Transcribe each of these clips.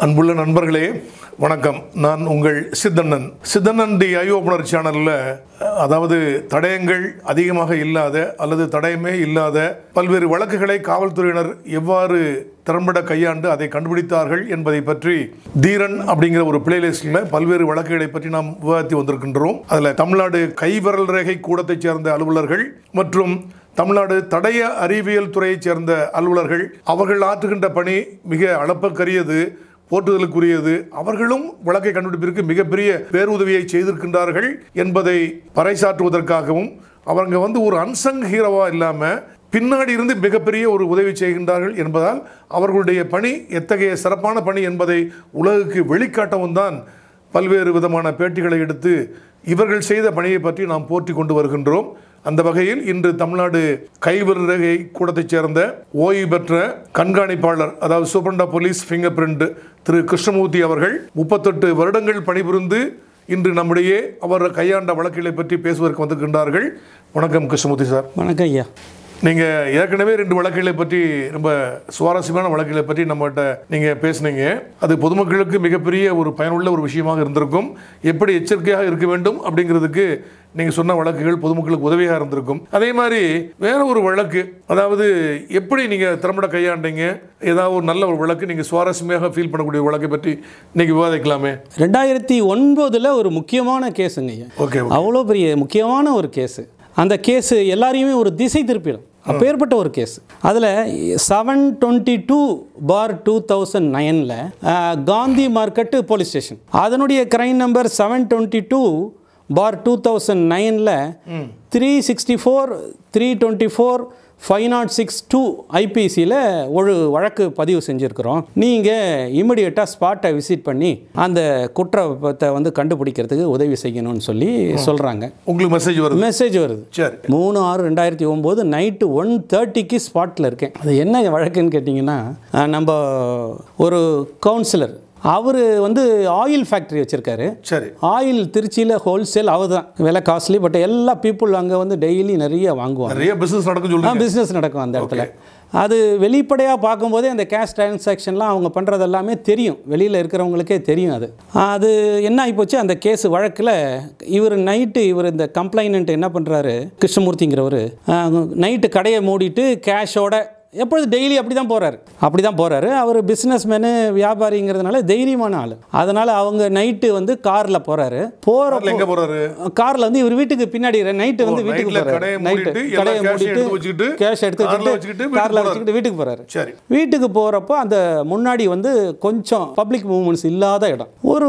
அன்புள்ள நண்பர்களே வணக்கம் நான் உங்கள் சித்தண்ணன் சித்தண்ணன் தி ஐ ஓப்பனர் சேனலில் அதாவது தடயங்கள் அதிகமாக இல்லாத அல்லது தடயமே இல்லாத பல்வேறு வழக்குகளை காவல்துறையினர் எவ்வாறு திறம்பட கையாண்டு அதை கண்டுபிடித்தார்கள் என்பதை பற்றி தீரன் அப்படிங்கிற ஒரு பிளேலிஸ்டில் பல்வேறு வழக்குகளை பற்றி நாம் விவாதித்து வந்திருக்கின்றோம் அதில் தமிழ்நாடு கைவிரல் ரேகை கூடத்தைச் சேர்ந்த அலுவலர்கள் மற்றும் தமிழ்நாடு தடய அறிவியல் துறையைச் சேர்ந்த அலுவலர்கள் அவர்கள் ஆற்றுகின்ற பணி மிக அளப்பக்கரியது போற்றுதலுக்குரியது அவர்களும் வழக்கை கண்டுபிடிப்பிற்கு மிகப்பெரிய பேருதவியை செய்திருக்கின்றார்கள் என்பதை பறைசாற்றுவதற்காகவும் அவங்க வந்து ஒரு அன்சங் ஹீரோவா இல்லாமல் பின்னாடி இருந்து மிகப்பெரிய ஒரு உதவி செய்கின்றார்கள் என்பதால் அவர்களுடைய பணி எத்தகைய சிறப்பான பணி என்பதை உலகுக்கு வெளிக்காட்டவும் தான் பல்வேறு விதமான பேட்டிகளை எடுத்து இவர்கள் செய்த பணியை பற்றி நாம் போற்றி கொண்டு வருகின்றோம் அந்த வகையில் இன்று தமிழ்நாடு கைவிரகை கூடத்தைச் சேர்ந்த ஓய்வு பெற்ற கண்காணிப்பாளர் அதாவது சூப்பரண்டா போலீஸ் ஃபிங்கர் பிரிண்ட் திரு கிருஷ்ணமூர்த்தி அவர்கள் முப்பத்தெட்டு வருடங்கள் பணிபுரிந்து இன்று நம்முடைய அவர் கையாண்ட வழக்குகளை பற்றி பேசுவதற்கு வந்திருக்கின்றார்கள் வணக்கம் கிருஷ்ணமூர்த்தி சார் வணக்கம் ஐயா நீங்கள் ஏற்கனவே ரெண்டு வழக்குகளை பற்றி ரொம்ப சுவாரஸ்யமான வழக்குகளை பற்றி நம்மகிட்ட நீங்கள் பேசுனீங்க அது பொதுமக்களுக்கு மிகப்பெரிய ஒரு பயனுள்ள ஒரு விஷயமாக இருந்திருக்கும் எப்படி எச்சரிக்கையாக இருக்க வேண்டும் அப்படிங்கிறதுக்கு நீங்கள் சொன்ன வழக்குகள் பொதுமக்களுக்கு உதவியாக இருந்திருக்கும் அதே மாதிரி வேற ஒரு வழக்கு அதாவது எப்படி நீங்கள் திறம்பட கையாண்டீங்க ஏதாவது ஒரு நல்ல ஒரு வழக்கு நீங்கள் சுவாரஸ்யமாக ஃபீல் பண்ணக்கூடிய வழக்கை பற்றி இன்னைக்கு விவாதிக்கலாமே ரெண்டாயிரத்தி ஒன்பதில் ஒரு முக்கியமான கேஸுங்க ஐயா ஓகே அவ்வளோ பெரிய முக்கியமான ஒரு கேஸு அந்த கேஸு எல்லாரையுமே ஒரு திசை திருப்பிடும் அப்பேற்பட்ட ஒரு கேஸ் அதில் seven twenty two bar two thousand நைனில் காந்தி மார்க்கெட்டு போலீஸ் ஸ்டேஷன் அதனுடைய crime number seven twenty two bar two thousand நைனில் three sixty four three twenty four five nought six two ஐபிசியில் ஒரு வழக்கு பதிவு செஞ்சுருக்கிறோம் நீங்கள் இமிடியேட்டாக ஸ்பாட்டை விசிட் பண்ணி அந்த குற்றத்தை வந்து கண்டுபிடிக்கிறதுக்கு உதவி செய்யணும்னு சொல்லி சொல்கிறாங்க உங்களுக்கு மெசேஜ் வருது மெசேஜ் வருது சரி மூணு ஆறு ரெண்டாயிரத்தி ஒம்பது நைட்டு ஒன் தேர்ட்டிக்கு ஸ்பாட்டில் இருக்கேன் அது என்ன வழக்குன்னு கேட்டிங்கன்னா அஹ், நம்ம ஒரு கவுன்சிலர் அவர் வந்து ஆயில் ஃபேக்ட்ரி வச்சுருக்காரு சரி ஆயில் திருச்சியில் ஹோல்சேல் அவர் தான் விலை காஸ்ட்லி பட் எல்லா பீப்புள் அங்கே வந்து டெய்லி நிறைய வாங்குவாங்க நிறைய பிசினஸ் நடக்கும் சொல்லுங்க பிஸ்னஸ் நடக்கும் அந்த இடத்துல அது வெளிப்படையாக பார்க்கும்போதே அந்த கேஷ் டிரான்சாக்ஷன்லாம் அவங்க பண்ணுறது எல்லாமே தெரியும் வெளியில் இருக்கிறவங்களுக்கே தெரியும் அது அது என்ன ஆகிப்போச்சு அந்த கேஸ் வழக்கில் இவர் நைட்டு இவர் இந்த கம்ப்ளைனண்ட் என்ன பண்ணுறாரு கிருஷ்ணமூர்த்திங்கிறவர் நைட்டு கடையை மூடிட்டு கேஷோட எப்பொழுது டெய்லி அப்படி தான் போகிறாரு அப்படி தான் போகிறாரு அவர் பிஸ்னஸ் மேனு வியாபாரிங்கிறதுனால தைரியமான ஆள் அதனால் அவங்க நைட்டு வந்து காரில் போகிறாரு போகிற கார்ல எங்க போறாரு காரில் வந்து இவர் வீட்டுக்கு பின்னாடி நைட்டு வந்து ஓ, வீட்டுக்கு நைட்ல போறாரு கடையை நைட்டு மூடிட்டு, எல்லா கடையை cash மூடிட்டு எடுத்து வச்சுக்கிட்டு, கேஷ் எடுத்து கார்ல வச்சுக்கிட்டு வச்சுக்கிட்டு வீட்டுக்கு காரில் போறாரு. வச்சுக்கிட்டு வீட்டுக்கு போறாரு சரி வீட்டுக்கு போகிறப்போ அந்த முன்னாடி வந்து கொஞ்சம் பப்ளிக் மூவ்மெண்ட்ஸ் இல்லாத இடம் ஒரு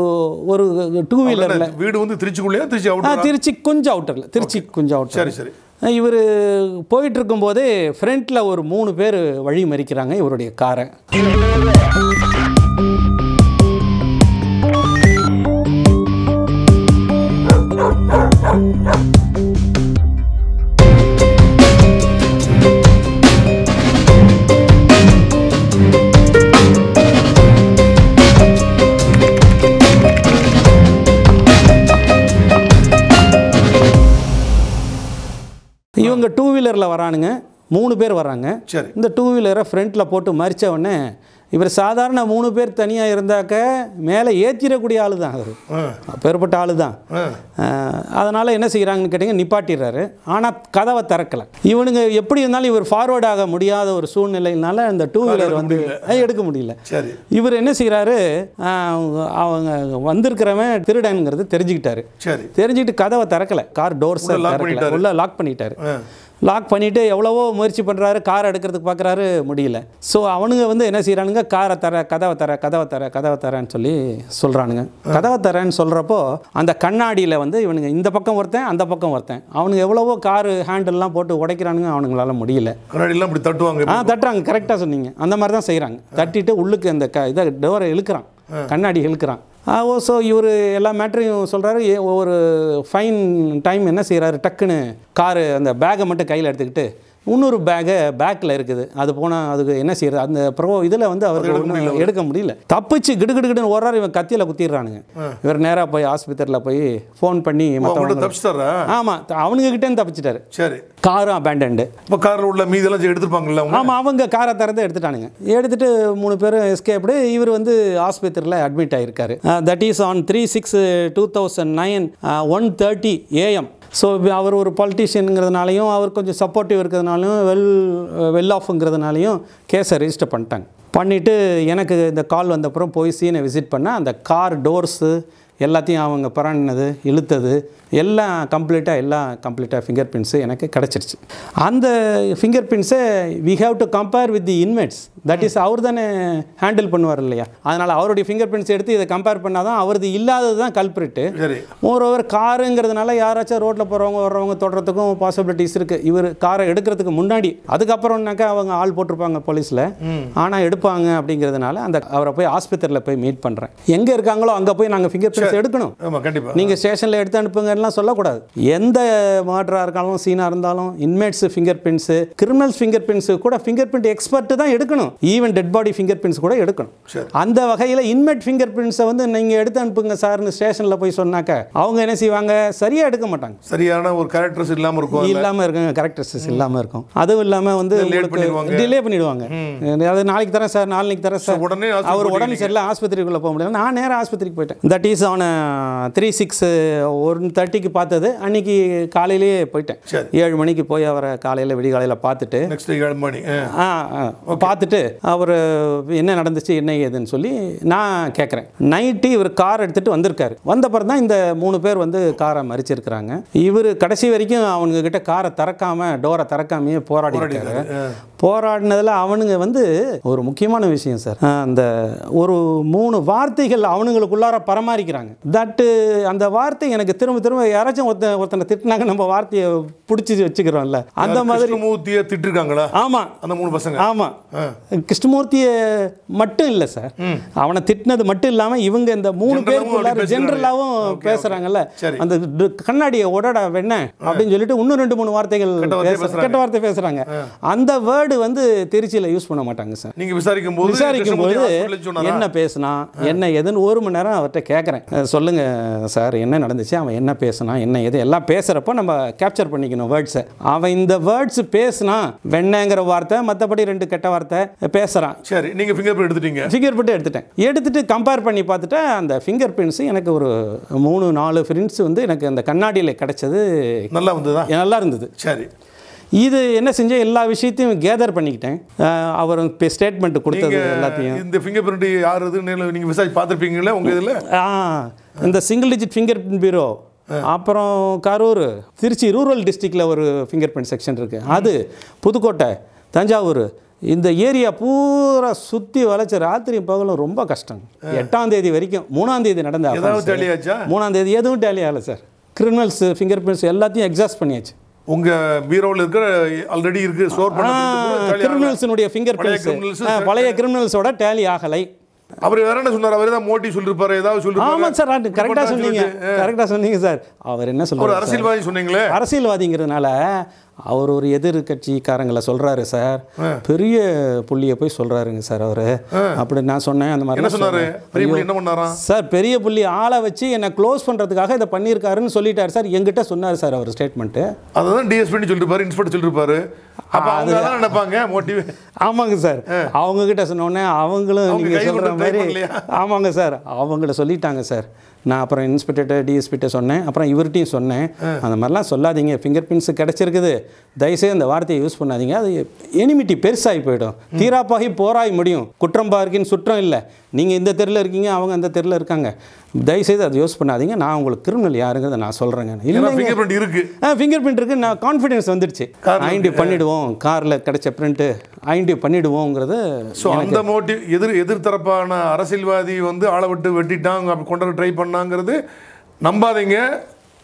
ஒரு டூ வீலரில் என்ன, வீடு வந்து திருச்சிக்குள்ளேயா திருச்சி ஆ அவுட்டரா திருச்சி கொஞ்சம் அவுட்டரில் திருச்சி கொஞ்சம் அவுட்டர் சரி சரி இவர் போயிட்டு இருக்கும்போதே ஃப்ரண்ட்டில் ஒரு மூணு பேர் வழி மறிக்கிறாங்க இவருடைய காரை இவங்க டூ வீலரில் வரானுங்க மூணு பேர் வராங்க சரி இந்த டூ வீலரை ஃப்ரண்ட்டில் போட்டு மறிச்ச உடனே இவர் சாதாரண மூணு பேர் தனியாக இருந்தாக்க மேலே ஏற்றிடக்கூடிய ஆள் தான் அவர் ஆ, அப்பேற்பட்ட ஆள் தான் ஆ. அதனால் என்ன செய்கிறாங்கன்னு கேட்டிங்க நிப்பாட்டிடுறாரு ஆனால் கதவை திறக்கலை இவனுங்க எப்படி இருந்தாலும் இவர் ஃபார்வர்ட் ஆக முடியாத ஒரு சூழ்நிலையினால அந்த டூ வீலர் வந்து அஹ், எடுக்க முடியல சரி இவர் என்ன செய்கிறாரு அவங்க வந்திருக்கிறவன் திருடனுங்கிறது தெரிஞ்சுக்கிட்டாரு சரி தெரிஞ்சுக்கிட்டு கதவை திறக்கல கார் டோர்ஸ் உள்ள lock திறக்கல பண்ணிட்டாரு. உள்ள லாக் பண்ணிட்டாரு ஆ, லாக் பண்ணிட்டு எவ்வளவோ முயற்சி பண்ணுறாரு கார் எடுக்கிறதுக்கு பார்க்குறாரு முடியல ஸோ அவனுங்க வந்து என்ன செய்கிறானுங்க காரை தர கதவை தர கதவை தர கதவை தரேன்னு சொல்லி சொல்கிறானுங்க கதவை தரேன்னு சொல்கிறப்போ அந்த கண்ணாடியில் வந்து இவனுங்க இந்த பக்கம் ஒருத்தன் அந்த பக்கம் ஒருத்தன் அவனுங்க எவ்வளவோ காரு ஹேண்டில்லாம் போட்டு உடைக்கிறானுங்க அவனுங்களால முடியல கண்ணாடிலாம் இப்படி தட்டுவாங்க ஆ தட்டுறாங்க கரெக்டாக சொன்னீங்க அந்த மாதிரி தான் செய்கிறாங்க தட்டிட்டு உள்ளுக்கு அந்த க இதை டோரை இழுக்கிறான் கண்ணாடி இழுக்கிறான் ஓ ஸோ இவர் எல்லா மேட்டரையும் சொல்கிறாரு ஒரு ஃபைன் டைம் என்ன செய்கிறாரு டக்குன்னு காரு அந்த பேக்கை மட்டும் கையில் எடுத்துக்கிட்டு இன்னொரு பேகு பேக்கில் இருக்குது அது போனால் அதுக்கு என்ன செய்யறது அந்த ப்ரோ இதில் வந்து அவருக்கு ஒண்ணும் எடுக்க முடியல தப்பிச்சு கிடு கிடு கிடுன்னு ஒரு இவன் கத்தியில் குத்திடுறானுங்க இவர் நேராக போய் ஆஸ்பத்திரியில் போய் ஃபோன் பண்ணி அவங்கள்ட்ட மற்றவங்க தப்பிச்சிட்டாரா ஆமாம் அவனுங்க கிட்டேருந்து தப்பிச்சிட்டாரு சரி காரும் அபேண்டன்டு இப்போ காரில் உள்ள மீதெல்லாம் எடுத்துருப்பாங்கல்ல அவங்க ஆமாம் அவங்க காரை திறந்து எடுத்துட்டானுங்க எடுத்துட்டு மூணு பேரும் எஸ்கேப்டு இவர் வந்து ஆஸ்பத்திரியில் அட்மிட் ஆகிருக்காரு that is on three six two thousand nine one thirty AM so அவர் ஒரு பாலிட்டிஷியனுங்கிறதுனாலையும் அவர் கொஞ்சம் சப்போர்ட்டிவ் இருக்கிறதுனாலையும் வெல் வெல் ஆஃப்ங்கிறதுனாலையும் கேஸை ரெஜிஸ்டர் பண்ணிட்டாங்க பண்ணிவிட்டு எனக்கு இந்த கால் வந்தப்புறம் போய் சீனை விசிட் பண்ணால் அந்த கார் டோர்ஸு எல்லாத்தையும் அவங்க பராண்டினது இழுத்தது எல்லாம் கம்ப்ளீட்டாக எல்லாம் கம்ப்ளீட்டாக ஃபிங்கர் பிரிண்ட்ஸு எனக்கு கிடச்சிருச்சு அந்த ஃபிங்கர் பிரிண்ட்ஸை we have to compare with the inmates that is அவர் தானே ஹேண்டில் பண்ணுவார் இல்லையா அதனால் அவருடைய ஃபிங்கர் பிரிண்ட்ஸ் எடுத்து இதை கம்பேர் பண்ணால் தான் அவரது இல்லாதது தான் கல்பிரிட்டு சரி மோர் ஓவர் காருங்கிறதுனால யாராச்சும் ரோட்டில் போகிறவங்க வர்றவங்க தொடுறதுக்கும் பாசிபிலிட்டிஸ் இருக்குது இவர் காரை எடுக்கிறதுக்கு முன்னாடி அதுக்கப்புறம்னாக்கா அவங்க ஆள் போட்டிருப்பாங்க போலீஸில் ஆனால் எடுப்பாங்க அப்படிங்கிறதுனால அந்த அவரை போய் ஆஸ்பத்திரியில் போய் மீட் பண்ணுறேன் எங்கே இருக்காங்களோ அங்கே போய் நாங்கள் ஃபிங்கர் பிரிண்ட்ஸ் எடுக்கணும் ஆமாம் கண்டிப்பாக நீங்கள் ஸ்டேஷனில் எடுத்து அனுப்புங்கலாம் சொல்லக்கூடாது எந்த மர்டராக இருந்தாலும் சீனாக இருந்தாலும் inmates finger prints criminals finger prints கூட ஃபிங்கர் பிரிண்ட் எக்ஸ்பர்ட் தான் எடுக்கணும் even dead body finger prints கூட எடுக்கணும் சரி. அந்த வகையில் இன்மேட் ஃபிங்கர் பிரிண்ட்ஸை வந்து நீங்கள் எடுத்து அனுப்புங்க சார்னு ஸ்டேஷனில் போய் சொன்னாக்க அவங்க என்ன செய்வாங்க சரியாக எடுக்க மாட்டாங்க சரியான ஒரு கேரக்டர்ஸ் இல்லாமல் இருக்கும் அதுல. இல்லாமல் இருக்குங்க கரெக்டர்ஸஸ் இல்லாமல் இருக்கும் அதுவும் இல்லாமல் வந்து Late பண்ணிடுவாங்க. டிலே பண்ணிடுவாங்க அது நாளைக்கு தரேன் சார் நாளைக்கு தரேன் சார் உடனே அவர் hospital உடனே சரியில்ல ஆஸ்பத்திரிக்குள்ளே போக முடியல நான் நேராக ஆஸ்பத்திரிக்கு போயிட்டேன் that is on three six one தேர்ட்டிக்கு பார்த்தது அன்னைக்கு காலையிலேயே போயிட்டேன் சரி. ஏழு மணிக்கு போய் அவரை காலையில் விடிகாலையில் பார்த்துட்டு நெக்ஸ்ட் ஏழு மணி ஆ. ஆ ஆ, பார்த்துட்டு அவர் என்ன நடந்துச்சு என்ன ஏதுன்னு சொல்லி நான் கேட்குறேன் நைட்டு இவர் கார் எடுத்துகிட்டு வந்திருக்காரு வந்தப்பறம் தான் இந்த மூணு பேர் வந்து காரை மறிச்சிருக்கிறாங்க இவர் கடைசி வரைக்கும் அவனுங்க கிட்ட காரை திறக்காம டோரை திறக்காமையே போராடி இருக்காரு போராடினதில் அவனுங்க வந்து ஒரு முக்கியமான விஷயம் சார் அந்த ஒரு மூணு வார்த்தைகள் அவனுங்களுக்குள்ளார பரமாறிக்கிறாங்க தட்டு அந்த வார்த்தை எனக்கு திரும்ப திரும்ப யாராச்சும் ஒருத்தன் ஒருத்தனை திட்டினாங்க நம்ம வார்த்தையை பிடிச்சி வச்சுக்கிறோம்ல அந்த மாதிரி கிருஷ்ணமூர்த்தியை திட்டிருக்காங்களா ஆமாம் அந்த மூணு பசங்க ஆமாம் கிருஷ்ணமூர்த்தியை மட்டும் இல்லை சார் அவனை திட்டினது மட்டும் இல்லாமல் இவங்க இந்த மூணு General-ஆவும் பேருக்குள்ளார அப்படி பேசுறாங்க. ஜென்ரலாகவும் Okay, பேசுகிறாங்கல்ல சரி. அந்த டு- கண்ணாடியை உடடா வெண்ண அப்படின்னு சொல்லிட்டு இன்னும் ரெண்டு மூணு வார்த்தைகள் கெட்ட வார்த்தை பேச- பேசுறாங்க. கெட்ட வார்த்தை பேசுகிறாங்க அந்த வேர்டு வந்து திருச்சியில் யூஸ் பண்ண மாட்டாங்க சார் நீங்க விசாரிக்கும் போது விசாரிக்கும் போது சொன்னாரா என்ன பேசினா என்ன ஏதுன்னு ஒரு மணி நேரம் அவர்கிட்ட கேட்குறேன் சொல்லுங்க சார் என்ன நடந்துச்சு அவன் என்ன பேசினா என்ன எது எல்லாம் பேசுகிறப்போ நம்ம கேப்சர் பண்ணிக்கணும் வேர்ட்ஸை அவன் இந்த வேர்ட்ஸ் பேசினா வெண்ணங்கிற வார்த்தை மற்றபடி ரெண்டு கெட்ட வார்த்தை பேசுகிறான் சரி நீங்க ஃபிங்கர் பிரிண்ட் எடுத்துட்டீங்க ஃபிங்கர் பிரிண்ட் எடுத்துட்டேன் எடுத்துட்டு கம்பேர் பண்ணி பார்த்துட்டா அந்த ஃபிங்கர் பிரிண்ட்ஸ் எனக்கு ஒரு மூணு நாலு பிரிண்ட்ஸ் வந்து எனக்கு அந்த கண்ணாடியில் கிடைச்சது நல்லா வந்ததா நல்லா இருந்தது சரி இது என்ன செஞ்சேன் எல்லா விஷயத்தையும் கேதர் பண்ணிக்கிட்டேன் அஹ் அவர் இப்போ ஸ்டேட்மெண்ட் கொடுத்தது நீங்க எல்லாத்தையும் இந்த ஃபிங்கர் பிரிண்ட் யார் இதுன்னு நீங்க விசாரிச்சு பார்த்துருப்பீங்களே உங்க இதுல ஆ இந்த single digit finger print bureau அப்புறம் கரூர் திருச்சி ரூரல் டிஸ்ட்ரிக்டில் ஒரு ஃபிங்கர் பிரிண்ட் செக்ஷன் இருக்குது அது புதுக்கோட்டை தஞ்சாவூர் இந்த ஏரியா பூரா சுற்றி வளைச்ச ராத்திரி பகலும் ரொம்ப கஷ்டம் எட்டாம் தேதி வரைக்கும் மூணாம் தேதி நடந்த ஏதாவது offense. tally ஆச்சா? மூணாம் தேதி எதுவும் டேலி ஆகலை சார் கிரிமினல்ஸ் ஃபிங்கர் பிரிண்ட்ஸ் எல்லாத்தையும் எக்ஸாஸ்ட் பண்ணியாச்சு உங்க பீரோவில் இருக்கிற ஆல்ரெடி இருக்கு ஸ்டோர் பண்ண கிரிமினல்ஸினுடைய ஃபிங்கர் பழைய பிரிண்ட்ஸ் criminals பழைய கிரிமினல்ஸோட டேலி ஆகலை அவர் வேற என்ன சொன்னார் அவர் ஏதாவது மோட்டி சொல்லிருப்பாரு ஏதாவது சொல்லிருப்பாரு ஆமாம் சார் கரெக்டாக சொன்னீங்க கரெக்டாக சொன்னீங்க சார் அவர் என்ன ஒரு சொல்றாரு அரசியல்வாதி சொன்னீங்களே அரசியல்வாதிங்கிறதுனால அவர் ஒரு எதிர்கட்சிக்காரங்களை சொல்றாரு சார் பெரிய புள்ளியை போய் சொல்றாருங்க சார் அவர் அப்படி நான் சொன்னேன் அந்த மாதிரி என்ன சொன்னாரு பெரிய புள்ளி என்ன பண்ணாராம் சார் பெரிய புள்ளி ஆளை வச்சு என்னை க்ளோஸ் பண்ணுறதுக்காக இதை பண்ணியிருக்காருன்னு சொல்லிட்டார் சார் எங்கிட்ட சொன்னார் சார் அவர் ஸ்டேட்மெண்ட்டு அதான் டிஎஸ்பி சொல்லிருப்பாரு இன்ஸ்பெக்டர் சொல்லிருப்பாரு அப்ப அவங்க தான் நினைப்பாங்க மோட்டிவ் ஆமாங்க சார் அவங்க கிட்ட சொன்னோடனே அவங்களும் அவங்க நீங்கள் கை சொல்கிற கொண்டு try மாதிரி பண்ணலையா? ஆமாங்க சார் அவங்கள சொல்லிட்டாங்க சார் நான் அப்புறம் இன்ஸ்பெக்டர்கிட்ட டிஎஸ்பிட்ட சொன்னேன் அப்புறம் இவர்கிட்டையும் சொன்னேன் அந்த மாதிரிலாம் சொல்லாதீங்க ஃபிங்கர் பிரிண்ட்ஸ் கிடச்சிருக்குது தயவுசெய்து அந்த வார்த்தையை யூஸ் பண்ணாதீங்க அது எனிமிட்டி பெருசாகி போயிடும் தீராப்பாகி போராய் முடியும் குற்றம் பார்க்கின்னு சுற்றம் இல்லை நீங்கள் இந்த தெருவில் இருக்கீங்க அவங்க அந்த தெருவில் இருக்காங்க தயவுசெய்து அதை யூஸ் பண்ணாதீங்க நான் உங்களுக்கு கிரிமினல் யாருங்கிறத நான் சொல்கிறேங்க ஏன்னா இல்லைங்க ஃபிங்கர் பிரிண்ட் இருக்கு ஃபிங்கர் பிரிண்ட் இருக்கு நான் கான்ஃபிடன்ஸ் வந்துடுச்சு Car-ல ஐடி பண்ணிடுவோம் காரில் கிடைச்ச பிரிண்ட்டு ஐடி பண்ணிடுவோங்கிறது ஸோ அந்த மோட்டிவ் எதிர் எதிர்த்தரப்பான அரசியல்வாதி வந்து ஆளை விட்டு வெட்டிட்டாங்க அப்படி கொண்டு ட்ரை பண்ணாங்கிறது நம்பாதீங்க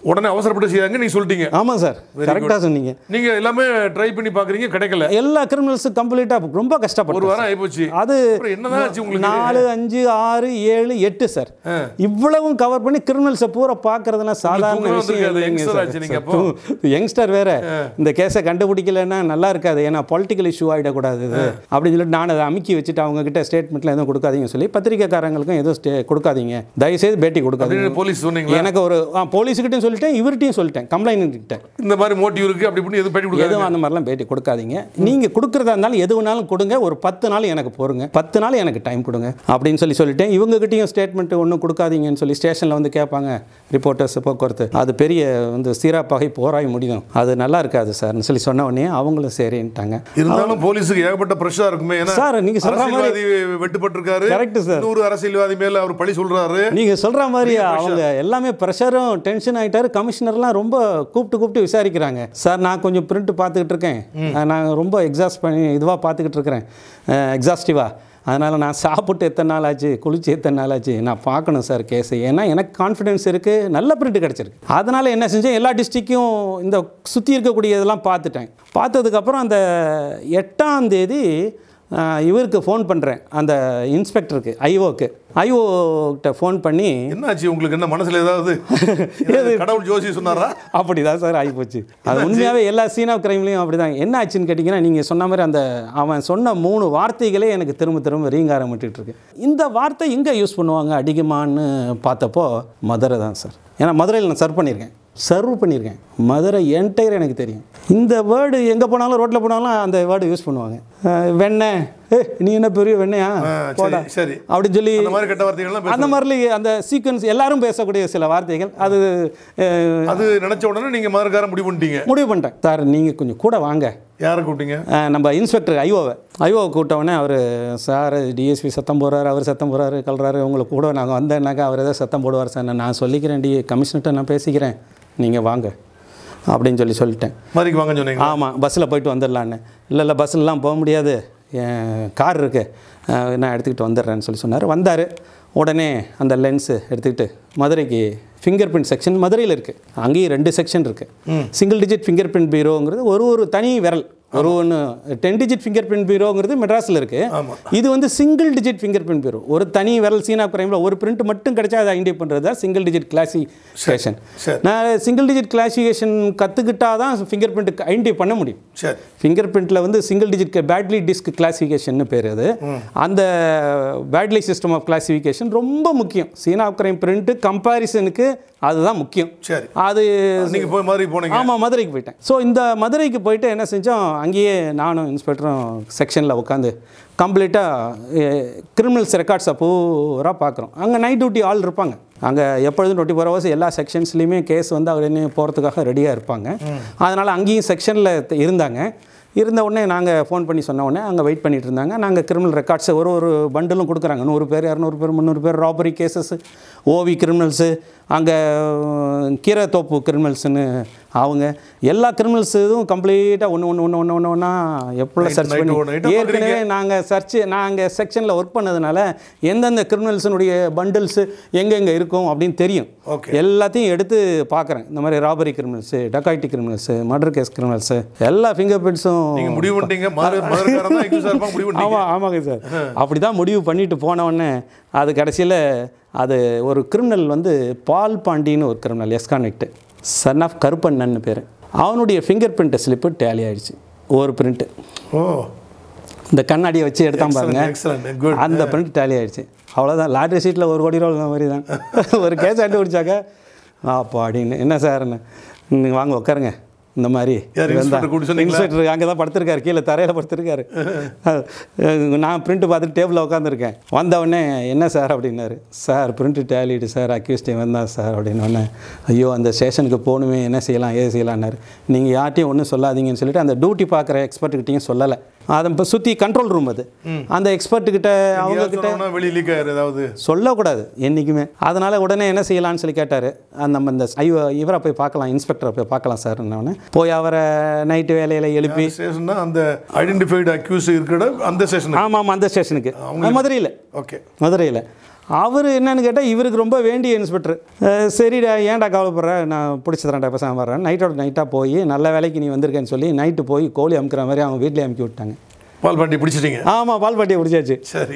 உடனே அவசரப்பட்டு செய்யாங்க நீங்க சொல்லிட்டீங்க ஆமாம் சார் கரெக்டாக சொன்னீங்க நீங்க எல்லாமே ட்ரை பண்ணி பாக்குறீங்க கிடைக்கல எல்லா கிரிமினல்ஸும் கம்ப்ளீட்டாக ரொம்ப ஒரு கஷ்டப்பட்டு வாரம் ஆயிப்போச்சு அது அப்புறம் என்னதான் ஆச்சு உங்களுக்கு நாலு அஞ்சு ஆறு ஏழு எட்டு சார் இவ்வளவும் கவர் பண்ணி கிரிமினல்ஸை பூரா பார்க்கறதுலாம் சாதாரண தூக்கமே விஷயம் வந்திருக்காது, இல்லைங்க youngster சார். ஆச்சு நீங்க அப்போ. யங்ஸ்டர் வேற இந்த கேஸை கண்டுபிடிக்கலன்னா நல்லா இருக்காது ஏன்னா பொலிட்டிக்கல் இஷ்யூ ஆகிடக்கூடாது இது அப்படின்னு சொல்லிட்டு நான் அதை அமுக்கி வச்சுட்டு அவங்க கிட்ட ஸ்டேட்மெண்ட்ல எதுவும் கொடுக்காதீங்கன்னு சொல்லி பத்திரிக்கைக்காரங்களுக்கும் எதுவும் ஸ்டே கொடுக்காதீங்க தயவுசெய்து பேட்டி கொடுக்காதீங்க அப்படின்னு போலீஸ் சொன்னீங்களா எனக்கு ஒரு போலீஸுக்கிட்டையும் சொல்லிட்டேன் இவர்கிட்டையும் சொல்லிட்டேன் கம்ப்ளைண்ட் கிட்ட இந்த மாதிரி மோட்டிவ் இருக்கு அப்படி இப்படி எதுவும் பேட்டி கொடுக்காது எதுவும் அந்த மாதிரிலாம் பேட்டி கொடுக்காதீங்க நீங்கள் கொடுக்குறதா இருந்தாலும் எது வேணாலும் கொடுங்க ஒரு பத்து நாள் எனக்கு பொறுங்க பத்து நாள் எனக்கு டைம் கொடுங்க அப்படின்னு சொல்லி சொல்லிட்டேன் இவங்ககிட்டயும் ஸ்டேட்மெண்ட் ஒன்றும் கொடுக்காதீங்கன்னு சொல்லி ஸ்டேஷனில் வந்து கேட்பாங்க ரிப்போர்ட்டர்ஸ் போக்குவரத்து அது பெரிய வந்து சீராப்பாகி போராய் முடியும் அது நல்லா இருக்காது சார்னு சொல்லி சொன்ன உடனே அவங்களும் சரின்ட்டாங்க இருந்தாலும் போலீஸுக்கு ஏகப்பட்ட பிரஷரா இருக்குமே ஏன்னா சார், நீங்க சொல்ற மாதிரி- அரசியல்வாதி வெட்டுப்பட்டிருக்காரு Correct, sir. நூறு அரசியல்வாதி மேல அவர் பழி சொல்றாரு நீங்கள் சொல்கிற மாதிரி அவங்க எல்லாமே ப்ரெஷரும் டென்ஷன் ஆகிட்டாரு கமிஷனர்லாம் ரொம்ப கூப்பிட்டு கூப்பிட்டு விசாரிக்கிறாங்க சார் நான் கொஞ்சம் பிரிண்ட் பார்த்துக்கிட்டு இருக்கேன் நான் ரொம்ப எக்ஸாஸ்ட் பண்ணி இதுவாக பார்த்துக்கிட்டு இருக்கிறேன் எக்ஸாஸ்டிவா அதனால் நான் சாப்பிட்டு எத்தனை நாள் ஆச்சு குளிச்சு எத்தனை நாள் ஆச்சு நான் பார்க்கணும் சார் கேஸு ஏன்னா எனக்கு கான்ஃபிடென்ஸ் இருக்குது நல்ல பிரிண்ட் கிடச்சிருக்கு அதனால் என்ன செஞ்சேன் எல்லா டிஸ்ட்ரிக்கும் இந்த சுற்றி இருக்கக்கூடிய இதெல்லாம் பார்த்துட்டேன் பார்த்ததுக்கப்புறம் அந்த எட்டாம் தேதி ஆஹ், இவருக்கு ஃபோன் பண்ணுறேன் அந்த இன்ஸ்பெக்டருக்கு ஐஓக்கு ஐஓ கிட்ட ஃபோன் பண்ணி என்னாச்சு உங்களுக்கு என்ன மனசுல ஏதாவது ஏதாவது கடவுள் ஜோசி சொன்னாரா அப்படி தான் சார் ஆகிப்போச்சு அது உண்மையாகவே எல்லா சீன் ஆஃப் கிரைம்லையும் அப்படி தான் என்ன ஆச்சுன்னு கேட்டிங்கன்னா நீங்கள் சொன்ன மாதிரி அந்த அவன் சொன்ன மூணு வார்த்தைகளே எனக்கு திரும்ப திரும்ப ரீங்காரம் இருக்கு இந்த வார்த்தை எங்கே யூஸ் பண்ணுவாங்க அதிகமான்னு பார்த்தப்போ மதுரை தான் சார் ஏன்னா மதுரையில் நான் சர்வ் பண்ணியிருக்கேன் சர்வ் பண்ணியிருக்கேன் மதுரை என்டையர் எனக்கு தெரியும் இந்த வேர்டு எங்கே போனாலும் ரோட்டில் போனாலும் அந்த வேர்டு யூஸ் பண்ணுவாங்க அஹ் வெண்ணெய் ஏ நீ என்ன பெரிய வெண்ணையா ஆ, சரி, போடா சரி. அப்படின்னு சொல்லி அந்த மாதிரி கெட்ட வார்த்தைகள்லாம் பேச அந்த மாதிரி அந்த சீக்வன்ஸ் எல்லாரும் பேசக்கூடிய சில வார்த்தைகள் அது அஹ், அது நினைச்ச உடனே நீங்க மதுரக்காரன் முடிவு பண்ணிட்டீங்க முடிவு பண்ணிட்டேன் சார் நீங்கள் கொஞ்சம் கூட வாங்க யாரை கூப்பிட்டீங்க அஹ், நம்ம இன்ஸ்பெக்டர் ஐஓவை ஐஓவை கூப்பிட்டவொடனே அவர் சார் டிஎஸ்பி சத்தம் போடுறாரு அவர் சத்தம் போடுறாரு கல்றாரு உங்களை கூட நாங்கள் வந்தேன்னாக்கா அவர் ஏதோ சத்தம் போடுவார் சார் நான் சொல்லிக்கிறேன் டி கமிஷனர்கிட்ட நான் பேசிக்கிறேன் நீங்கள் வாங்க அப்படின்னு சொல்லி சொல்லிட்டேன் மாதிரிக்கு வாங்க சொன்னீங்க ஆமாம் பஸ்ஸில் போயிட்டு வந்துடலான்னு இல்லை இல்லை பஸ்ஸிலலாம் போக முடியாது என் கார் இருக்கு அஹ் நான் எடுத்துக்கிட்டு வந்துடுறேன்னு சொல்லி சொன்னார் வந்தார் உடனே அந்த லென்ஸு எடுத்துக்கிட்டு மதுரைக்கு ஃபிங்கர் பிரிண்ட் செக்ஷன் மதுரையில் இருக்குது அங்கேயும் ரெண்டு செக்ஷன் இருக்குது சிங்கிள் டிஜிட் ஃபிங்கர் பிரிண்ட் பீரோங்கிறது ஒரு ஒரு தனி விரல் ஒரு ஒன்று டென் டிஜிட் ஃபிங்கர் பிரிண்ட் பீரோங்கிறது மெட்ராஸில் இருக்குது ஆமா. இது வந்து single digit finger print bureau ஒரு தனி விரல் சீனா கிரைமில் ஒரு பிரிண்ட் மட்டும் கிடைச்சா அதை ஐடென்டி பண்ணுறது தான் சிங்கிள் டிஜிட் கிளாசிஃபிகேஷன் சரி. நான் சிங்கிள் டிஜிட் கிளாசிஃபிகேஷன் கற்றுக்கிட்டா தான் ஃபிங்கர் பிரிண்ட் ஐடென்டி பண்ண முடியும் சரி ஃபிங்கர் பிரிண்ட்டில் வந்து சிங்கிள் டிஜிட் பேட்லி டிஸ்க் கிளாசிஃபிகேஷன் பேர் அது அந்த பேட்லி சிஸ்டம் ஆஃப் கிளாசிஃபிகேஷன் ரொம்ப முக்கியம் சீனா கிரைம் பிரிண்ட்டு கம்பாரிசனுக்கு அதுதான் முக்கியம் சரி அது நீங்க போய் மாதிரி போனீங்க ஆமாம் மதுரைக்கு போயிட்டேன் ஸோ இந்த மதுரைக்கு போயிட்டு என்ன செஞ்சோம் அங்கேயே நானும் இன்ஸ்பெக்டரும் செக்ஷனில் உட்காந்து கம்ப்ளீட்டாக கிரிமினல்ஸ் ரெக்கார்ட்ஸை பூரா பார்க்குறோம் அங்கே நைட் டியூட்டி ஆள் இருப்பாங்க அங்கே எப்பொழுதும் டுவெண்ட்டி ஃபோர் ஹவர்ஸ் எல்லா செக்ஷன்ஸ்லையுமே கேஸ் வந்து உடனே போகிறதுக்காக ரெடியாக இருப்பாங்க அதனால் அங்கேயும் செக்ஷனில் இருந்தாங்க இருந்த உடனே நாங்கள் ஃபோன் பண்ணி சொன்ன உடனே அங்கே வெயிட் பண்ணிட்டு இருந்தாங்க நாங்கள் கிரிமினல் ரெக்கார்ட்ஸ் ஒரு ஒரு பண்டிலும் கொடுக்குறாங்க நூறு பேர் இரநூறு பேர் முந்நூறு பேர் ராபரி கேசஸ் ஓவி கிரிமினல்ஸு அங்கே கீரத்தோப்பு கிரிமினல்ஸ்னு அவங்க எல்லா கிரிமினல்ஸ் இதுவும் கம்ப்ளீட்டாக ஒன்று ஒன்று ஒன்று ஒன்று ஒன்று ஒன்றா எப்படிலாம் Night- சர்ச் night பண்ணி ஒண்ணு, night ஒண்ணு ஏற்கனவே நாங்கள் சர்ச் நாங்கள் செக்ஷனில் ஒர்க் பண்ணதுனால எந்தெந்த கிரிமினல்ஸினுடைய பண்டில்ஸு எங்கெங்கே இருக்கும் அப்படின்னு தெரியும் Okay. எல்லாத்தையும் எடுத்து பார்க்குறேன் இந்த மாதிரி robbery criminals dacoity criminals murder case criminals எல்லா ஃபிங்கர் பிரிண்ட்ஸும் நீங்க முடிவு பண்ணிட்டீங்க மதுரை மதுரைக்காரன் தான் accused ஆ இருப்பாங்க முடிவு பண்ணிட்டீங்க ஆமாம் ஆமாங்க சார் அப்படி தான் முடிவு பண்ணிட்டு போன உடனே அது கடைசியில் அது ஒரு கிரிமினல் வந்து பால் பாண்டின்னு ஒரு கிரிமினல் எஸ்கானிக்ட் சன் ஆஃப் கருப்பண்ணன் பேர் அவனுடைய ஃபிங்கர் பிரிண்ட் ஸ்லிப்பு டேலி ஆயிடுச்சு ஒரு பிரிண்ட்டு ஓ இந்த கண்ணாடியை வச்சு எடுத்தான் பாருங்க எக்ஸலண்ட் குட் அந்த பிரிண்ட் டேலி ஆயிடுச்சு அவ்வளோதான் லாட்ரி சீட்டில் ஒரு கோடி ரூபா மாதிரி தான் ஒரு கேஸ் கண்டுபிடிச்சாக்க அப்போ அப்படின்னு என்ன சார்ன்னு நீங்கள் வாங்க உட்காருங்க இந்த மாதிரி யார் inspector கூப்பிட்டு சொன்னீங்களா? இன்ஸ்பெக்டர் அங்கே தான் படுத்திருக்காரு கீழே தரையில் படுத்திருக்காரு அஹ் நான் பிரிண்ட் பார்த்துட்டு டேபிளில் உட்காந்துருக்கேன் வந்த உடனே என்ன சார் அப்படின்னாரு சார் பிரிண்ட் டேலிடு சார் அக்யூஸ்டே வந்தான் சார் அப்படின்னு உடனே ஐயோ அந்த ஸ்டேஷனுக்கு போகணுமே என்ன செய்யலாம் ஏது செய்யலான்னாரு நீங்கள் யார்ட்டையும் ஒன்றும் சொல்லாதீங்கன்னு சொல்லிட்டு அந்த டியூட்டி பார்க்குற எக்ஸ்பர்ட்டுக்கிட்டையும் சொல்லலை அதை இப்போ சுற்றி கண்ட்ரோல் ரூம் அது அந்த எக்ஸ்பர்ட்டுக்கிட்ட அவங்க கிட்ட வெளியே லீக் ஆயிரு ஏதாவது சொல்லக்கூடாது என்றைக்குமே அதனால் உடனே என்ன செய்யலாம்னு சொல்லி கேட்டார் நம்ம இந்த ஐயோ இவரை போய் பார்க்கலாம் இன்ஸ்பெக்டரை போய் பார்க்கலாம் சார் உடனே போய் அவரை நைட்டு வேலையில் எழுப்பி ஸ்டேஷன்னா அந்த ஐடென்டிஃபைடு அக்யூஸ் இருக்கிற அந்த ஸ்டேஷன் ஆமாம் ஆமாம் அந்த ஸ்டேஷனுக்கு மதுரையில் ஓகே மதுரையில் அவர் என்னன்னு கேட்டால் இவருக்கு ரொம்ப வேண்டிய இன்ஸ்பெக்டர் சரிடா ஏன்டா கவலைப்படுற நான் பிடிச்சி தரேன்டா பேசாம வர்றேன் நைட்டோட நைட்டாக போய் நல்ல வேலைக்கு நீ வந்திருக்கேன்னு சொல்லி நைட்டு போய் கோழி அமுக்கிற மாதிரி அவங்க வீட்டிலே அமுக்கி விட்டாங்க பால் பாண்டி பிடிச்சிட்டீங்க ஆமாம் பால் பாட்டியை பிடிச்சாச்சு சரி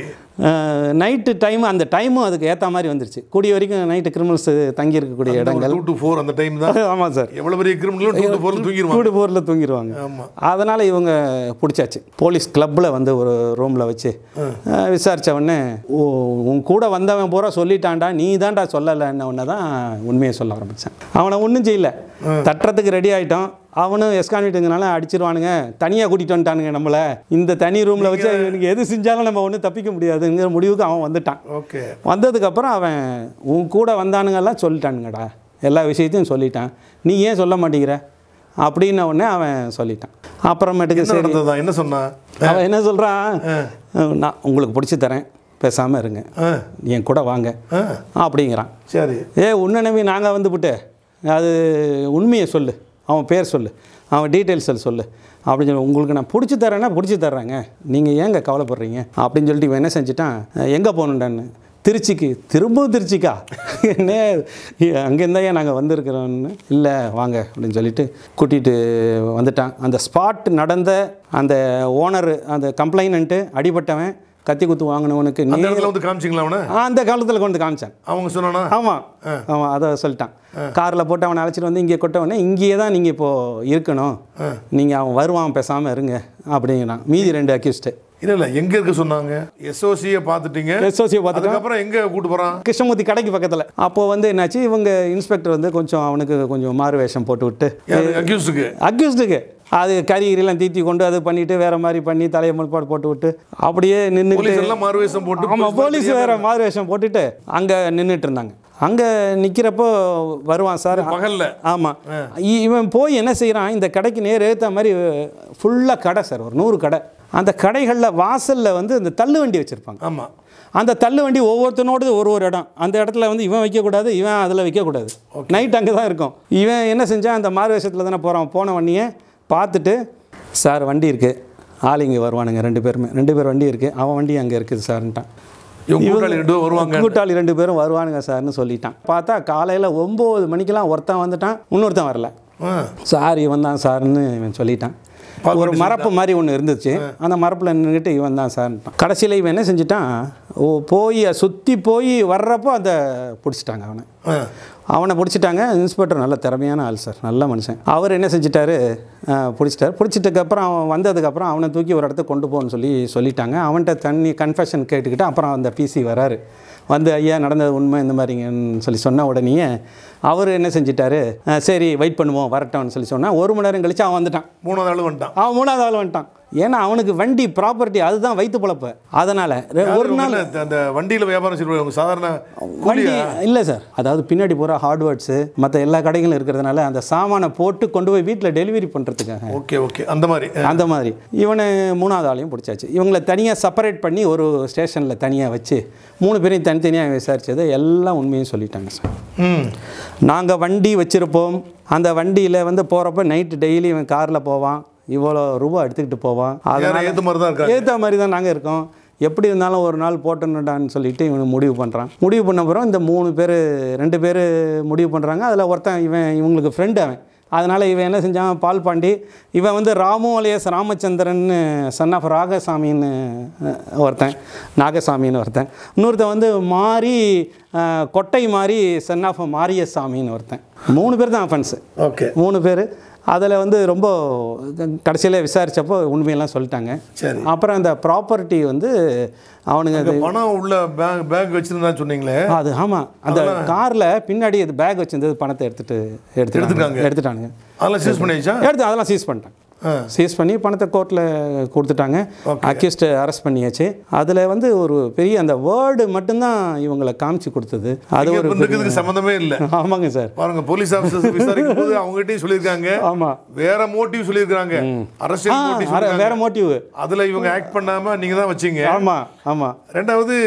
நைட்டு டைம் அந்த டைமும் அதுக்கு ஏற்ற மாதிரி வந்துருச்சு கூடிய வரைக்கும் நைட்டு கிரிமினல்ஸ் தங்கி இருக்கக்கூடிய இடங்கள் டூ டு ஃபோர் அந்த டைம் தான் ஆமாம் சார் எவ்வளவு பெரிய கிரிமினலும் டூ டு ஃபோர் தூங்கிடுவாங்க கூடு போரில் தூங்கிடுவாங்க ஆமா அதனால் இவங்க பிடிச்சாச்சு போலீஸ் கிளப்பில் வந்து ஒரு ரூமில் வச்சு அஹ், விசாரிச்ச உடனே "ஓ, உன் கூட வந்தவன் பூரா சொல்லிட்டான்டா நீ தான்டா சொல்லலைன்ன உடனே தான் உண்மையை சொல்ல ஆரம்பித்தேன் அவனை ஒன்றும் செய்யல தட்டுறதுக்கு ரெடி ஆகிட்டோம் அவனும் எஸ்கான்விட்டுங்கனால அடிச்சிருவானுங்க தனியாக கூட்டிகிட்டு வந்துட்டானுங்க நம்மளை இந்த தனி ரூமில் வச்சு எனக்கு எது செஞ்சாலும் நம்ம ஒன்றும் தப்பிக்க முடியாதுங்கிற முடிவுக்கு அவன் வந்துட்டான் ஓகே வந்ததுக்கப்புறம் அவன் உன் கூட வந்தானுங்கெல்லாம் சொல்லிட்டானுங்கடா எல்லா விஷயத்தையும் சொல்லிட்டான் நீ ஏன் சொல்ல மாட்டேங்கிற அப்படின்ன உடனே அவன் சொல்லிட்டான் அப்புறமேட்டுக்கு என்ன சரி நடந்ததா என்ன சொன்னா அவன் என்ன சொல்கிறான் நான் உங்களுக்கு பிடிச்சி தரேன் பேசாமல் இருங்க ஆ, என் கூட வாங்க ஆ, அப்படிங்கிறான் சரி ஏ உன்னை நம்பி நாங்கள் வந்துவிட்டு அது உண்மையை சொல்லு அவன் பேர் சொல்லு அவன் டீட்டெயில்ஸ் சொல்லு அப்படின்னு சொல்லி உங்களுக்கு நான் பிடிச்சி தரேன்னா பிடிச்சி தர்றேங்க நீங்கள் ஏங்க கவலைப்படுறீங்க அப்படின்னு சொல்லிட்டு இவன் என்ன செஞ்சுட்டான் எங்கே போகணுண்டான்னு திருச்சிக்கு திரும்பவும் திருச்சிக்கா என்ன அங்கேருந்தா ஏன் நாங்கள் வந்திருக்கிறோன்னு இல்லை வாங்க அப்படின்னு சொல்லிட்டு கூட்டிகிட்டு வந்துட்டான் அந்த ஸ்பாட் நடந்த அந்த ஓனர் அந்த கம்ப்ளைனண்ட்டு அடிபட்டவன் கத்தி குத்து வாங்கினவனுக்கு அந்த நீ இடத்துல வந்து காமிச்சிங்களா அவனை அந்த காலத்தில் கொண்டு காமிச்சான் அவங்க சொன்னானா ஆமாம் ஆமாம் அதை சொல்லிட்டான் காரில் போட்டு அவனை அழைச்சிட்டு வந்து இங்கே கொட்டவொடனே இங்கேயே தான் நீங்கள் இப்போது இருக்கணும் நீங்கள் அவன் வருவான் பேசாமல் இருங்க அப்படிங்கிறான் மீதி ரெண்டு அக்யூஸ்ட்டு இல்ல இல்ல எங்க இருக்க சொன்னாங்க எஸ்ஓசியை பார்த்துட்டீங்க எஸ்ஓசியை பார்த்துட்டு அதுக்கப்புறம் எங்க கூட்டு போறான் கிருஷ்ணமூர்த்தி கடைக்கு பக்கத்தில் அப்போது வந்து என்னாச்சு இவங்க இன்ஸ்பெக்டர் வந்து கொஞ்சம் அவனுக்கு கொஞ்சம் மாறு வேஷம் போட்டு விட்டு யாரு அக்யூஸ்டுக்கு அக்யூஸ்டுக்கு அது கறி கிரிலாம் தீத்தி கொண்டு அது பண்ணிட்டு வேற மாதிரி பண்ணி தலையை முற்பாடு போட்டு விட்டு அப்படியே நின்று போலீஸ் எல்லாம் மாறுவேஷம் போட்டு ஆமாம் போலீஸ் வேற மாறு வேஷம் போட்டுட்டு அங்கே நின்றுட்டு இருந்தாங்க அங்கே நிற்கிறப்போ வருவான் சார் பகல்ல ஆமாம் இவன் போய் என்ன செய்கிறான் இந்த கடைக்கு நேர் ஏற்ற மாதிரி ஃபுல்லாக கடை சார் ஒரு நூறு கடை அந்த கடைகளில் வாசலில் வந்து இந்த தள்ளு வண்டி வச்சுருப்பாங்க ஆமா அந்த தள்ளு வண்டி ஒவ்வொருத்தனோடது ஒரு ஒரு இடம் அந்த இடத்துல வந்து இவன் வைக்கக்கூடாது இவன் அதில் வைக்கக்கூடாது நைட் அங்கே தான் இருக்கும் இவன் என்ன செஞ்சான் அந்த மாறு வேஷத்தில் தானே போகிறான் போன வண்டியை பார்த்துட்டு சார் வண்டி இருக்குது ஆள் இங்கே வருவானுங்க ரெண்டு பேருமே ரெண்டு பேர் வண்டி இருக்குது அவன் வண்டி அங்கே இருக்குது சார்ன்ட்டான் இவங்க கூட்டாளி ரெண்டு பேரும் வருவாங்க கூட்டாளி ரெண்டு பேரும் வருவானுங்க சார்னு சொல்லிட்டான் பார்த்தா காலையில் ஒம்பது மணிக்கெல்லாம் ஒருத்தன் வந்துட்டான் இன்னொருத்தன் வரல ஆ, சார் இவன் தான் சார்னு இவன் சொல்லிட்டான் பால் ஒரு மரப்பு மாதிரி ஒன்று இருந்துச்சு அந்த மரப்பில் நின்றுட்டு இவன் தான் சார் கடைசியில் இவன் என்ன செஞ்சிட்டான் ஓ போய் சுற்றி போய் வர்றப்போ அந்த பிடிச்சிட்டாங்க அவனை ஆ, அவனை பிடிச்சிட்டாங்க இன்ஸ்பெக்டர் நல்ல திறமையான ஆள் சார் நல்ல மனுஷன் அவர் என்ன செஞ்சிட்டாரு அஹ், பிடிச்சிட்டாரு பிடிச்சிட்டதுக்கப்புறம் அவன் வந்ததுக்கப்புறம் அவனை தூக்கி ஒரு இடத்துக்கு கொண்டு போகணும்னு சொல்லி சொல்லிட்டாங்க அவன்கிட்ட தண்ணி கன்ஃபெஷன் கேட்டுக்கிட்டு அப்புறம் அந்த பிசி வராரு வந்து ஐயா நடந்தது உண்மை இந்த மாதிரிங்கன்னு சொல்லி சொன்ன உடனே அவர் என்ன செஞ்சிட்டாரு அஹ், சரி வெயிட் பண்ணுவோம் வரட்டோம்னு சொல்லி சொன்னால் ஒரு மணி நேரம் கழிச்சு அவன் வந்துட்டான் மூணாவது ஆளு வந்துட்டான் அவன் மூணாவது ஆள் வந்துட்டான் ஏன்னா அவனுக்கு வண்டி ப்ராப்பர்ட்டி அதுதான் வயிற்று பொழப்பு அதனால் ஒரு நாள் இல்ல, அந்த வண்டியில வியாபாரம் செய்வாங்க சாதாரண வண்டி இல்லை சார் அதாவது பின்னாடி பூரா ஹார்ட்வேர்ட்ஸு மற்ற எல்லா கடைகளும் இருக்கிறதுனால அந்த சாமானை போட்டு கொண்டு போய் வீட்டில் டெலிவரி பண்ணுறதுக்காக ஓகே ஓகே அந்த மாதிரி அந்த மாதிரி இவனை மூணாவது ஆளையும் பிடிச்சாச்சு இவங்களை தனியாக செப்பரேட் பண்ணி ஒரு ஸ்டேஷனில் தனியாக வச்சு மூணு பேரையும் தனித்தனியாக விசாரிச்சது எல்லாம் உண்மையும் சொல்லிட்டாங்க சார் ம் நாங்கள் வண்டி வச்சுருப்போம் அந்த வண்டியில் வந்து போகிறப்ப நைட்டு டெய்லி இவன் காரில் போவான் இவ்வளோ ரூபா எடுத்துக்கிட்டு போவான் யாரும் ஏத்த மாதிரி தான் இருக்காங்க ஏற்ற மாதிரி தான் நாங்கள் இருக்கோம் எப்படி இருந்தாலும் ஒரு நாள் போட்டணுடான்னு சொல்லிட்டு இவனு முடிவு பண்ணுறான் முடிவு பண்ண அப்புறம் இந்த மூணு பேர் ரெண்டு பேர் முடிவு பண்ணுறாங்க அதில் ஒருத்தன் இவன் இவங்களுக்கு ஃப்ரெண்டு அவன் அதனால் இவன் என்ன செஞ்சான் பால் பாண்டி இவன் வந்து Ramu alias Ramachandran son of ராகசாமின்னு அஹ், ஒருத்தன் நாகசாமின்னு ஒருத்தன் இன்னொருத்தன் வந்து மாரி அஹ், கொட்டை மாரி சன் ஆஃப் மாரியசாமின்னு ஒருத்தன் மூணு பேர் தான் அஃபென்ஸு ஓகே மூணு பேர் அதில் வந்து ரொம்ப கடைசியில் விசாரித்தப்போ உண்மையெல்லாம் சொல்லிட்டாங்க சரி அப்புறம் அந்த ப்ராப்பர்ட்டி வந்து அவனுங்க இந்த அது பணம் உள்ள பேக் பேக் வச்சிருந்தா சொன்னீங்களே அது ஆமாம் அந்த காரில் பின்னாடி அது பேக் வச்சிருந்தது பணத்தை எடுத்துட்டு எடுத்துட்டாங்க எடுத்துட்டாங்க. எடுத்துட்டாங்க அதெல்லாம் சீஸ் பண்ணியாச்சா எடுத்து அதெல்லாம் சீஸ் பண்ணிட்டாங்க ஆ. சீஸ் பண்ணி பணத்தை கோர்ட்டில் கொடுத்துட்டாங்க அக்யூஸ்டு அரெஸ்ட் பண்ணியாச்சு அதில் வந்து ஒரு பெரிய அந்த வேர்டு மட்டும்தான் இவங்களை காமிச்சு கொடுத்தது அது ஒரு இருக்கிறதுக்கு சம்மந்தமே இல்லை ஆமாங்க சார் பாருங்க போலீஸ் ஆஃபீஸர்ஸ் விசாரிக்கும் போது அவங்ககிட்டயும் சொல்லியிருக்காங்க ஆமாம் வேற மோட்டிவ் சொல்லியிருக்காங்க அரசியல் மோட்டிவ் வேற மோட்டிவ் அதுல இவங்க ஆக்ட் பண்ணாம நீங்க தான் வச்சீங்க ஆமாம் ஆமாம் ரெண்டாவது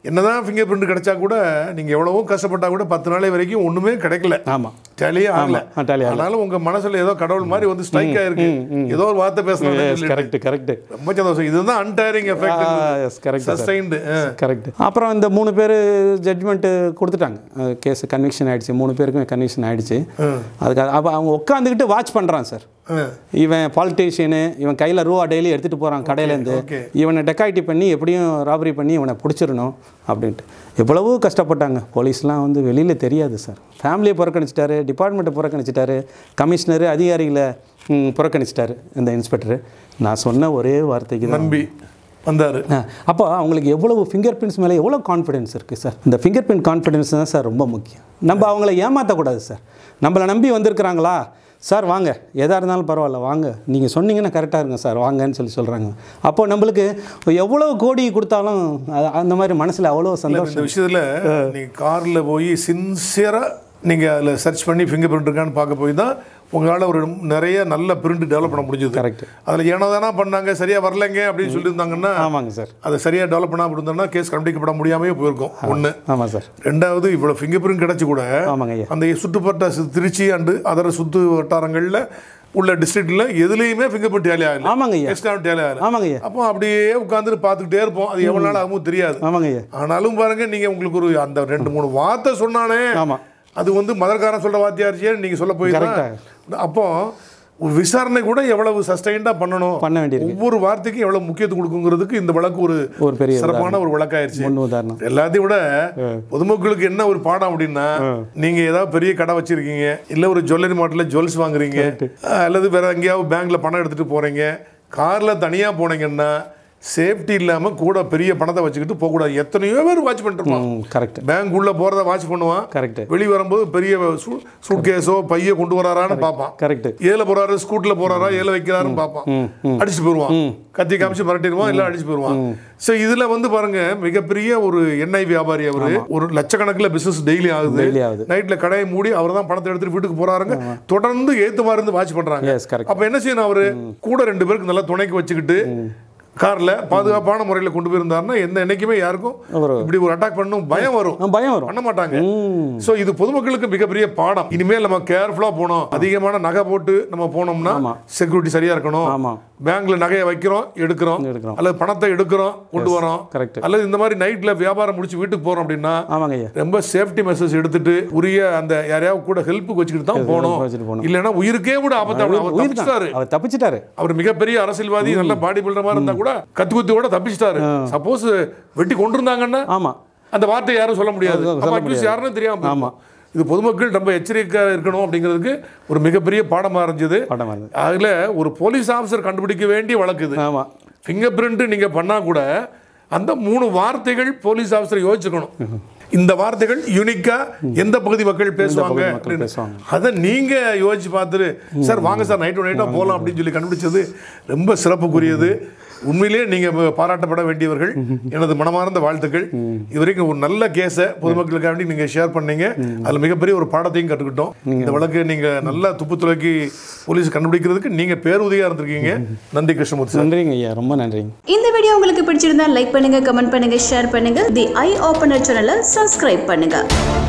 என்னதான் ஃபிங்கர் பிரிண்ட் கிடைச்சா கூட நீங்க எவ்வளவோ கஷ்டப்பட்டா கூட பத்து நாளை வரைக்கும் ஒண்ணுமே கிடைக்கல ஆமாம் டேலியே ஆகல ஆ, tally ஆகல. ஆனாலும் உங்க மனசுல ஏதோ கடவுள் மாதிரி வந்து ஸ்ட்ரைக் ஆயிருக்கு ஏதோ ஒரு வார்த்தை பேசணும் கரெக்ட் கரெக்ட் ரொம்ப சந்தோஷம் இதுதான் untiring effect yes correct sustained correct அப்புறம் இந்த மூணு பேர் ஜட்ஜ்மெண்ட்டு கொடுத்துட்டாங்க கேஸ் கன்விக்ஷன் ஆயிடுச்சு மூணு பேருக்குமே கன்விக்ஷன் ஆயிடுச்சு அதுக்கு அப்போ அவங்க உட்காந்துக்கிட்டு வாட்ச் பண்ணுறான் சார் இவன் பாலிட்டிஷியனு இவன் கையில் ரூபா டெய்லி எடுத்துகிட்டு போகிறான் கடையிலேருந்து okay. இவனை டெக்காய்டி பண்ணி எப்படியும் ராபரி பண்ணி இவனை பிடிச்சிடணும் அப்படின்ட்டு எவ்வளவோ கஷ்டப்பட்டாங்க போலீஸ்லாம் வந்து வெளியில் தெரியாது சார் ஃபேமிலியை புறக்கணிச்சிட்டாரு டிபார்ட்மெண்ட்டை புறக்கணிச்சிட்டாரு கமிஷனரு அதிகாரிகளை ம், புறக்கணிச்சிட்டாரு இந்த இன்ஸ்பெக்டரு நான் சொன்ன ஒரே வார்த்தைக்கு தான் நம்பி வந்தாரு ஆ, அப்போ அவங்களுக்கு எவ்வளவு ஃபிங்கர் பிரிண்ட்ஸ் மேலே எவ்வளோ கான்ஃபிடென்ஸ் இருக்குது சார் இந்த ஃபிங்கர் பிரிண்ட் கான்ஃபிடென்ஸ் தான் சார் ரொம்ப முக்கியம் நம்ம அவங்கள ஏமாற்றக்கூடாது சார் நம்மளை நம்பி வந்திருக்கிறாங்களா சார் வாங்க எதாக இருந்தாலும் பரவாயில்ல வாங்க நீங்கள் சொன்னீங்கன்னா கரெக்டாக இருங்க சார் வாங்கன்னு சொல்லி சொல்கிறாங்க அப்போ நம்மளுக்கு எவ்வளோ கோடி கொடுத்தாலும் அது- அந்த மாதிரி மனசில் அவ்வளோ சந்தோஷம் இந்த விஷயத்துல நீங்க கார்ல போய் சின்சியரா நீங்க அதுல சர்ச் பண்ணி ஃபிங்கர் பிரிண்ட் இருக்கான்னு பார்க்க போய் தான் உங்களால ஒரு நிறைய நல்ல பிரிண்ட் டெவலப் பண்ண முடிஞ்சது கரெக்ட் அதுல ஏனோ தானா பண்ணாங்க சரியா வரலங்க அப்படின்னு சொல்லியிருந்தாங்கன்னா ஆமாங்க சார் அதை சரியா டெவலப் பண்ணாம இருந்தோம்னா கேஸ் கண்டுபிடிக்கப்பட முடியாமே போயிருக்கும் ஒண்ணு ஆமாம் சார் ரெண்டாவது இவ்வளவு ஃபிங்கர் பிரிண்ட் கிடைச்சு கூட ஆமாங்க ஐயா அந்த சுற்றுப்பட்ட சி- திருச்சி அண்டு அதர சுத்து வட்டாரங்கள்ல உள்ள டிஸ்ட்ரிக்ட்ல எதுலயுமே ஃபிங்கர் பிரிண்ட் டேலி ஆகல ஆமாங்க ஐயா எக்ஸ்ட்ரா டேலி ஆகல ஆமாங்க ஐயா அப்போ அப்படியே உட்காந்துட்டு பார்த்துக்கிட்டே இருப்போம் அது எவ்வளவு நாள் ஆகும் தெரியாது ஆமாங்க ஐயா ஆனாலும் பாருங்க நீங்க உங்களுக்கு ஒரு அந்த ரெண்டு மூணு வார்த்தை சொன்னானே ஆமாம் அது வந்து மதர்காரன் சொல்ற வாத்தியாரிச்சியே நீங்க சொல்ல போய் அப்போ ஒரு விசாரணை கூட எவ்வளவு சஸ்டைண்டா பண்ணணும் பண்ண வேண்டியிருக்கு ஒவ்வொரு வார்த்தைக்கும் எவ்வளவு முக்கியத்துவம் கொடுக்குங்கிறதுக்கு இந்த வழக்கு ஒரு ஒரு பெரிய சிறப்பான ஒரு வழக்காயிருச்சு முன் உதாரணம் எல்லாத்தையும் விட பொதுமக்களுக்கு என்ன ஒரு பாடம் அப்படின்னா நீங்க ஏதாவது பெரிய கடை வச்சிருக்கீங்க இல்ல ஒரு ஜுவல்லரி மார்ட்ல ஜுவல்ஸ் வாங்குறீங்க அல்லது வேற எங்கேயாவது பேங்க்ல பணம் எடுத்துட்டு போறீங்க கார்ல தனியா போனீங்கன்னா சேஃப்டி இல்லாம கூட பெரிய பணத்தை வச்சுக்கிட்டு போக கூடாது எத்தனையோ பேர் வாட்ச் பண்ணிட்டு இருப்பான் கரெக்ட் பேங்க் உள்ள போறத வாட்ச் பண்ணுவான் கரெக்ட் வெளியே வரும்போது பெரிய சூட் கேஸோ பைய கொண்டு வராரான்னு பார்ப்பான் கரெக்ட் ஏல போறாரு ஸ்கூட்ல போறாரா ஏல வைக்கிறாருன்னு பார்ப்பான் அடிச்சு போயிருவான் கத்தி காமிச்சு மிரட்டிடுவான் இல்ல அடிச்சு போயிருவான் சோ இதுல வந்து பாருங்க மிகப்பெரிய ஒரு எண்ணெய் வியாபாரி அவரு ஒரு லட்சக்கணக்கில் பிசினஸ் டெய்லி ஆகுது டெய்லி ஆகுது நைட்ல கடையை மூடி அவர் தான் பணத்தை எடுத்துட்டு வீட்டுக்கு போறாருங்க தொடர்ந்து ஏத்து மாதிரி இருந்து வாட்ச் பண்றாங்க எஸ் கரெக்ட் அப்ப என்ன செய்யணும் அவரு கூட ரெண்டு பேருக்கு நல்லா துணைக்கு வச்சுக்கிட்டு கார்ல பாதுகாப்பான முறையில கொண்டு போயிருந்தாருன்னா எந்த என்னைக்குமே யாருக்கும் ஒரு இப்படி ஒரு அட்டாக் பண்ணணும் பயம் வரும் ஆ, பயம் வரும் பண்ண மாட்டாங்க ம் சோ இது பொதுமக்களுக்கு மிகப்பெரிய பாடம் இனிமேல் நம்ம கேர்ஃபுல்லா போனோம் அதிகமான நகை போட்டு நம்ம போனோம்னா ஆமா. செக்யூரிட்டி சரியா இருக்கணும் ஆமாம் பேங்க்ல நகையை வைக்கிறோம் எடுக்கிறோம் எடுக்கிறோம் அல்லது பணத்தை எடுக்கிறோம் கொண்டு வரோம் கரெக்ட் அல்லது இந்த மாதிரி நைட்ல வியாபாரம் முடிச்சு வீட்டுக்கு போறோம் அப்படின்னா ஆமாங்க ஐயா ரொம்ப சேஃப்டி மெசேஜ் எடுத்துட்டு உரிய அந்த யாரையாவது கூட ஹெல்ப்புக்கு வச்சுக்கிட்டு தான் போகணும் வச்சுட்டு போகணும் இல்லைன்னா உயிருக்கே கூட ஆபத்து அவர் உயிர் தான் தப்பிச்சிட்டாரு அவர் தப்பிச்சிட்டாரு அவர் மிகப்பெரிய அரசியல்வாதி நல்ல பாடி பில்டர் மாதிரி இருந்தா கூட கத்து குத்தி கூட தப்பிச்சிட்டாரு சப்போஸ் வெட்டி கொண்டிருந்தாங்கன்னா ஆமாம் அந்த வார்த்தை யாரும் சொல்ல முடியாது சொல்ல அப்ப accused யாருன்னு தெரியாம போயிடும். ஆமா. இது பொதுமக்கள் ரொம்ப எச்சரிக்கையா இருக்கணும் அப்படிங்கிறதுக்கு ஒரு மிகப்பெரிய பாடமா இருந்துச்சு படம் வருது அதுல ஒரு போலீஸ் ஆஃபீஸர் கண்டுபிடிக்க வேண்டிய வழக்கு இது ஆமாம் ஃபிங்கர் பிரிண்ட் நீங்க பண்ணா கூட அந்த மூணு வார்த்தைகள் போலீஸ் ஆஃபீஸர் யோசிச்சுக்கணும் இந்த வார்த்தைகள் யூனிக்கா எந்த பகுதி மக்கள் பேசுவாங்க மக்கள் அப்படின்னு. பேசுவாங்க. அதை நீங்க யோசிச்சு பார்த்துட்டு சார் வாங்க சார் நைட்டு நைட்டா போகலாம் அப்படின்னு சொல்லி கண்டுபிடிச்சது ரொம்ப சிறப்புக்குரியது உண்மையிலேயே நீங்க பாராட்டப்பட வேண்டியவர்கள் எனது மனமார்ந்த வாழ்த்துக்கள் இதுவரைக்கும் ஒரு நல்ல கேஸை பொதுமக்களுக்காண்டி நீங்க ஷேர் பண்ணீங்க அதுல மிகப்பெரிய ஒரு பாடத்தையும் கற்றுக்கிட்டோம் இந்த வழக்கு நீங்க நல்லா துப்பு துளைக்கி போலீஸ் கண்டுபிடிக்கிறதுக்கு நீங்க பேருதவியா இருந்திருக்கீங்க நன்றி கிருஷ்ணமூர்த்தி சார் நன்றிங்க ஐயா ரொம்ப நன்றிங்க இந்த வீடியோ உங்களுக்கு பிடிச்சிருந்தா லைக் பண்ணுங்க கமெண்ட் பண்ணுங்க ஷேர் பண்ணுங்க தி ஐ ஓபனர் சேனலை சப்ஸ்கிரைப் பண்ணுங்க